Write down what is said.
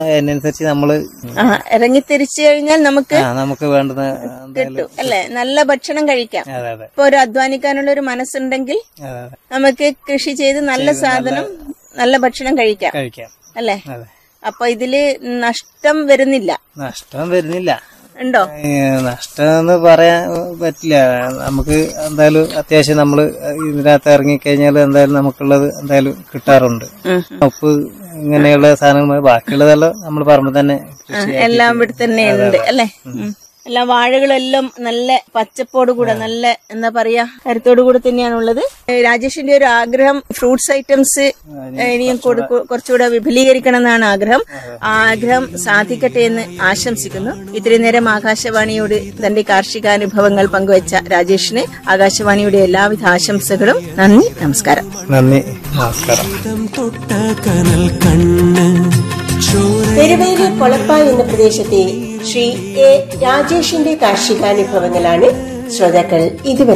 അതിനനുസരിച്ച് നമ്മള് ആ ഇറങ്ങിത്തിരിച്ചു കഴിഞ്ഞാൽ നമുക്ക് ആ നമുക്ക് വേണ്ടുന്ന എന്തായാലും കിട്ടും അല്ലെ നല്ല ഭക്ഷണം കഴിക്കാം അതെ അതെ ഇപ്പൊ ഒരു അധ്വാനിക്കാനുള്ള ഒരു മനസ്സുണ്ടെങ്കിൽ അതെ അതെ നമുക്ക് കൃഷി ചെയ്ത് നല്ല സാധനം നല്ല ഭക്ഷണം കഴിക്കാം കഴിക്കാം അല്ലെ അതെ അപ്പൊ ഇതില് നഷ്ടം വരുന്നില്ല നഷ്ടം വരുന്നില്ല ഉണ്ടോ ഏ, നഷ്ടം എന്ന് പറയാൻ പറ്റില്ല നമുക്ക് എന്തായാലും അത്യാവശ്യം നമ്മള് ഇതിനകത്ത് ഇറങ്ങിക്കഴിഞ്ഞാൽ എന്തായാലും നമുക്കുള്ളത് എന്തായാലും കിട്ടാറുണ്ട് ഉം. ഉപ്പ് ഇങ്ങനെയുള്ള സാധനങ്ങൾ ബാക്കിയുള്ളതെല്ലാം നമ്മൾ പറമ്പ് തന്നെ ആ, എല്ലാം ഇവിടെ തന്നെ ഉണ്ട് അല്ലെ ഉം. എല്ലാ വാഴകളെല്ലാം നല്ല പച്ചപ്പോട് കൂടെ നല്ല എന്താ പറയാ കരുത്തോടു കൂടെ തന്നെയാണുള്ളത് ഏ, രാജേഷിന്റെ ഒരു ആഗ്രഹം ഫ്രൂട്ട്സ് ഐറ്റംസ് ഇനിയും കൊടു- കുറച്ചുകൂടെ വിപുലീകരിക്കണം എന്നാണ് ആഗ്രഹം ആ ആഗ്രഹം സാധിക്കട്ടെ എന്ന് ആശംസിക്കുന്നു ഇത്രയും നേരം ആകാശവാണിയോട് തന്റെ കാർഷികാനുഭവങ്ങൾ പങ്കുവച്ച രാജേഷിന് ആകാശവാണിയുടെ എല്ലാവിധ ആശംസകളും നന്ദി നമസ്കാരം നന്ദി നമസ്കാരം തൊട്ട കനൽ കണ്ണ് ചോര പെരുവേലി കൊളപ്പ എന്ന പ്രദേശത്തെ ശ്രീ എ രാജേഷിന്റെ കാർഷികാനുഭവങ്ങളാണ് ശ്രോതാക്കൾ ഇതുവരെ